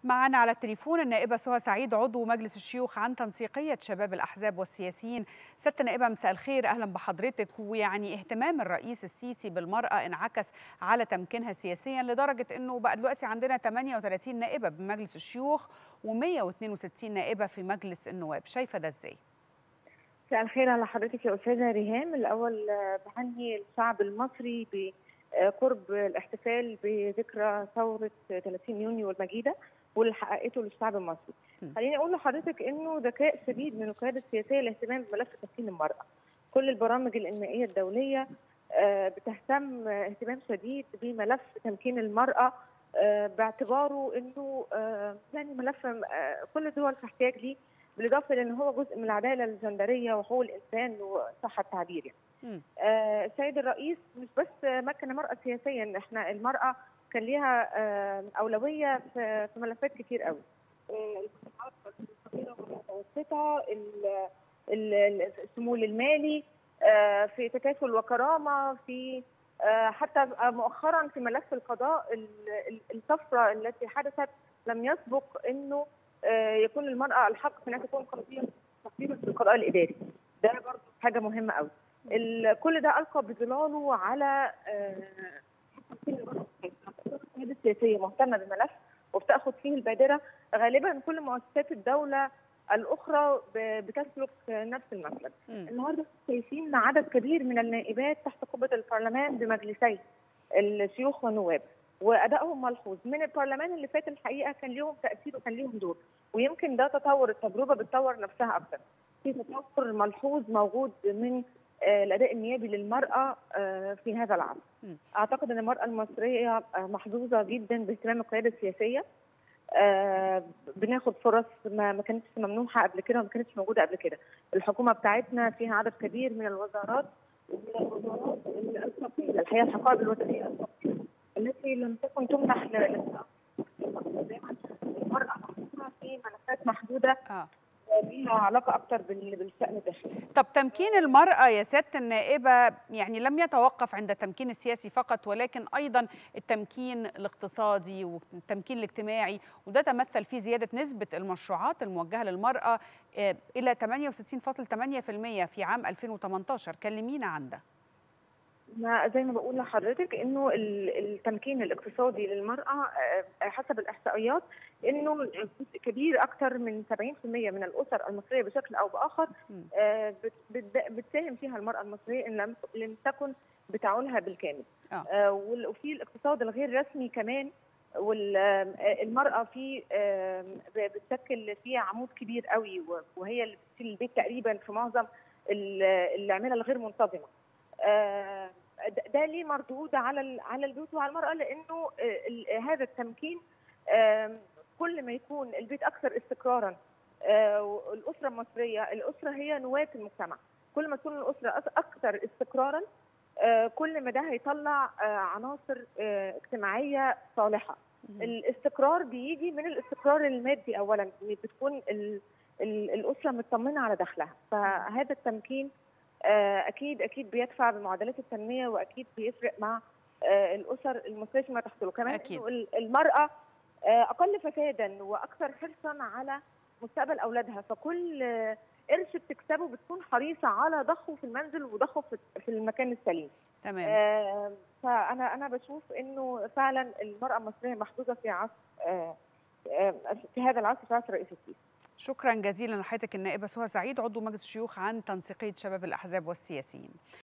معنا على التليفون النائبة سهى سعيد عضو مجلس الشيوخ عن تنسيقية شباب الأحزاب والسياسيين ست نائبة مساء الخير أهلا بحضرتك ويعني اهتمام الرئيس السيسي بالمرأة انعكس على تمكينها سياسيا لدرجة أنه بقى دلوقتي عندنا 38 نائبة بمجلس الشيوخ و162 نائبة في مجلس النواب شايفة ده إزاي؟ مساء الخير على حضرتك يا أستاذة ريهام الأول بهني الشعب المصري ب قرب الاحتفال بذكرى ثورة 30 يونيو المجيدة واللي حققته للشعب المصري. خليني أقول لحضرتك إنه ذكاء شديد من القيادة السياسية الاهتمام بملف تمكين المرأة. كل البرامج الإنمائية الدولية بتهتم اهتمام شديد بملف تمكين المرأة باعتباره إنه يعني ملف كل الدول في احتياج ليه بالإضافة لأن هو جزء من العدالة الجندرية وحقوق الإنسان وصحة التعبير يعني. آه السيد الرئيس مش بس مكن المرأة سياسيا احنا المرأة كان ليها آه أولوية في, في ملفات كتير قوي المتوسطة الشمول المالي آه في تكافل وكرامة في حتى مؤخرا في ملف القضاء الطفرة التي حدثت لم يسبق انه يكون للمرأة الحق في انها تكون قضية تقريبا في القضاء الإداري ده برضه حاجة مهمة قوي كل ده القى بظلاله على القياده السياسيه مهتمه بملف وبتاخذ فيه البادره غالبا كل مؤسسات الدوله الاخرى بتسلك نفس المسلك. النهارده شايفين عدد كبير من النائبات تحت قبه البرلمان بمجلسي الشيوخ والنواب وادائهم ملحوظ من البرلمان اللي فات الحقيقه كان ليهم تاثير وكان ليهم دور ويمكن ده تطور التجربه بتطور نفسها اكثر. في تطور ملحوظ موجود من الاداء النيابي للمراه في هذا العصر. اعتقد ان المراه المصريه محظوظه جدا باهتمام القياده السياسيه. بناخد فرص ما ما كانتش ممنوحه قبل كده وما كانتش موجوده قبل كده. الحكومه بتاعتنا فيها عدد كبير من الوزارات ومن الوزارات الثقيله الحقيقه الحقائب الوطنيه الثقيله التي لم تكن تمنح المراه في ملفات محدوده آه. ليها علاقه اكتر بالشان الداخلي. طب تمكين المراه يا سياده النائبه يعني لم يتوقف عند التمكين السياسي فقط ولكن ايضا التمكين الاقتصادي والتمكين الاجتماعي وده تمثل في زياده نسبه المشروعات الموجهه للمراه الى 68.8% في عام 2018 كلمينا عن ده. ما زي ما بقول لحضرتك انه التمكين الاقتصادي للمراه حسب الاحصائيات انه جزء كبير اكثر من 70% من الاسر المصريه بشكل او باخر بتساهم فيها المراه المصريه ان لم تكن بتعولها بالكامل. آه. وفي الاقتصاد الغير رسمي كمان والمراه في بتشكل فيه عمود كبير قوي وهي اللي بتشيل البيت تقريبا في معظم العماله الغير منتظمه. آه ده ليه مردود على على البيوت وعلى المراه لانه آه هذا التمكين آه كل ما يكون البيت اكثر استقرارا الاسره المصريه الاسره هي نواه المجتمع كل ما تكون الاسره اكثر استقرارا كل ما ده هيطلع عناصر اجتماعيه صالحه الاستقرار بيجي من الاستقرار المادي اولا بتكون الاسره مطمنه على دخلها فهذا التمكين اكيد اكيد بيدفع بمعدلات التنميه واكيد بيفرق مع الاسر المصريه فيما تحصل كمان أكيد. المراه اقل فسادا واكثر حرصا على مستقبل اولادها فكل قرش بتكسبه بتكون حريصه على ضخه في المنزل وضخه في المكان السليم تمام آه فانا انا بشوف انه فعلا المراه المصريه محظوظه في عصر آه آه في هذا العصر في عصر رئيس السيسي شكرا جزيلا لحضرتك النائبه سهى سعيد عضو مجلس الشيوخ عن تنسيقيه شباب الاحزاب والسياسيين